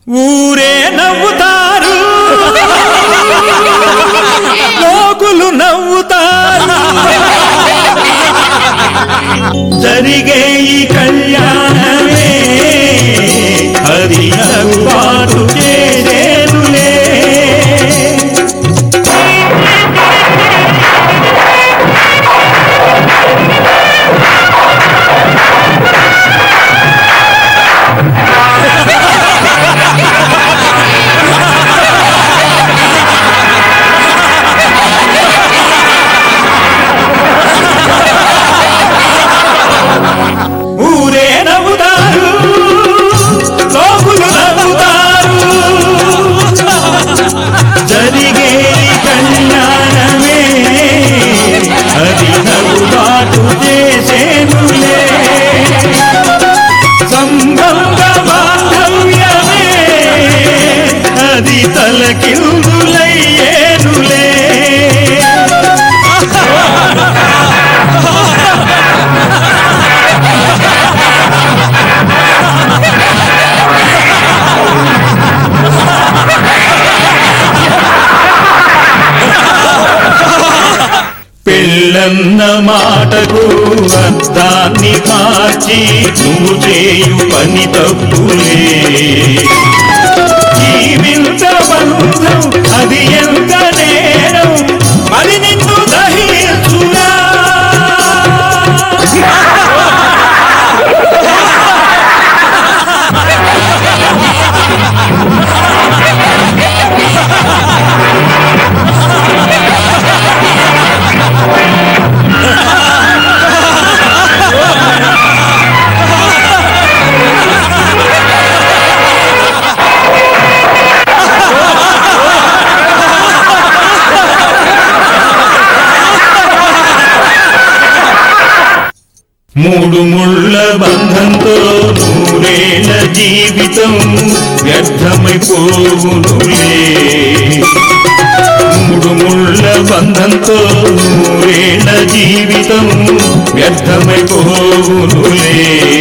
ఊరే నవ్వుతారు లోకులు నవ్వుతారు జరిగే ఈ కళ్యాణమే అది నవ్వుబాటు చేసేనులే ఊరే నవ్వుతారు లోకులు నవ్వుతారు జరిగే ఈ కళ్యాణమే అది నవ్వుబాటు చేసేనులే సంబంధ బాంధవ్యమే అది తలకిందులయ్యేనులే పెళ్ళన్న మాటకు అర్థాన్ని మార్చి నువ్వు చేయు పని తప్పులే జీవించ బంధం అది ఎంత నేరం మరి నిన్ను దహించురా మూడు ముళ్ళ బంధంతో నూరేళ్ళ జీవితం వ్యర్థమైపోవునులే మూడు ముళ్ళ బంధంతో నూరేళ్ళ జీవితం వ్యర్థమైపోవునులే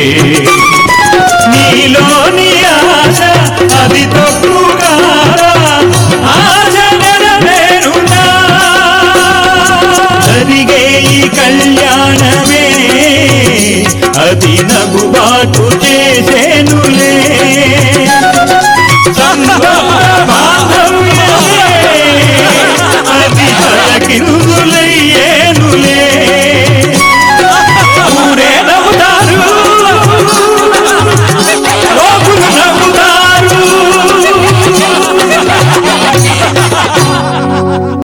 నీలోని ఆశ అది తప్పుగా ఆశ నెరవేరునా జరిగే ఈ కళ్యాణమే అది నగుబాటు చేసేనులే సంభవ